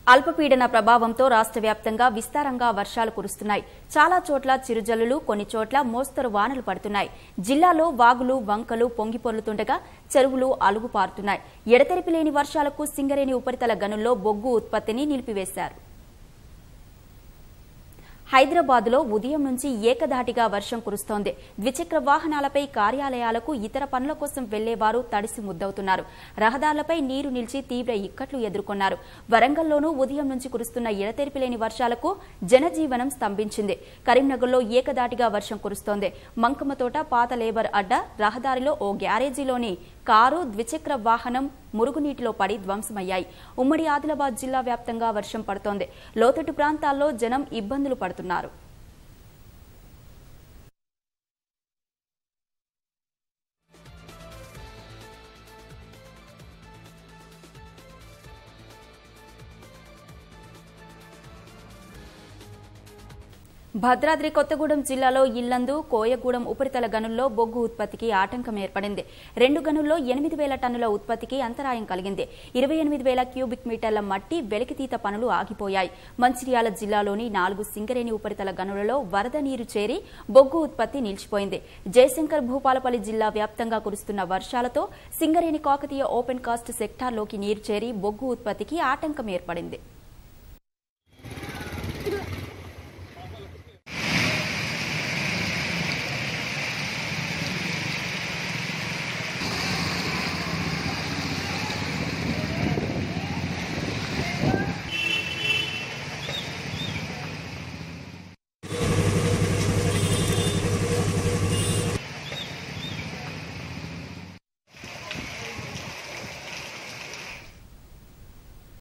అల్పపీడన ప్రభావంతో రాష్ట్ర వ్యాప్తంగా విస్తారంగా వర్షాలు కురుస్తున్నాయి చాలా చోట్ల చిరుజల్లులు కొన్ని చోట్ల మోస్తరు వానలు పడుతున్నాయి జిల్లాలో వాగులు వంకలు పొంగి పొర్లుతుండగా చెరువులు అలుగు పారుతున్నాయి ఎడతెరిపి లేని వర్షాలకు సింగరేణి ఉపరితల గనుల్లో బొగ్గు ఉత్పత్తిని నిలిపివేశారు హైదరాబాద్లో ఉదయం నుంచి ఏకధాటిగా వర్షం కురుస్తోంది ద్విచక్ర వాహనాలపై కార్యాలయాలకు ఇతర పనుల కోసం వెళ్లేవారు తడిసి ముద్దవుతున్నారు రహదారులపై నీరు నిలిచి తీవ్ర ఇక్కట్లు ఎదుర్కొన్నారు వరంగల్లోనూ ఉదయం నుంచి కురుస్తున్న ఎడతెరిపిలేని వర్షాలకు జనజీవనం స్తంభించింది కరీంనగర్లో ఏకధాటిగా వర్షం కురుస్తోంది మంకమ్మతోట పాత లేబర్ అడ్డ రహదారిలో ఓ గ్యారేజీలోని కారు ద్విచక్ర వాహనం మురుగునీటిలో పడి ధ్వంసమయ్యాయి ఉమ్మడి ఆదిలాబాద్ జిల్లా వ్యాప్తంగా వర్షం పడుతోంది లోతట్టు ప్రాంతాల్లో జనం ఇబ్బందులు పడుతున్నారు భద్రాద్రి కొత్తగూడెం జిల్లాలో ఇల్లందు కోయగూడెం ఉపరితల గనుల్లో బొగ్గు ఉత్పత్తికి ఆటంకం ఏర్పడింది రెండు గనుల్లో ఎనిమిది వేల టన్నుల ఉత్పత్తికి అంతరాయం కలిగింది ఇరవై ఎనిమిది వేల క్యూబిక్ మీటర్ల మట్టి వెలికితీత పనులు ఆగిపోయాయి మంచిర్యాల జిల్లాలోని నాలుగు సింగరేణి ఉపరితల గనులలో వరద నీరు చేరి బొగ్గు ఉత్పత్తి నిలిచిపోయింది జయశంకర్ భూపాలపల్లి జిల్లా వ్యాప్తంగా కురుస్తున్న వర్షాలతో సింగరేణి కాకతీయ ఓపెన్ కాస్ట్ సెక్టార్లోకి నీరు చేరి బొగ్గు ఉత్పత్తికి ఆటంకం ఏర్పడింది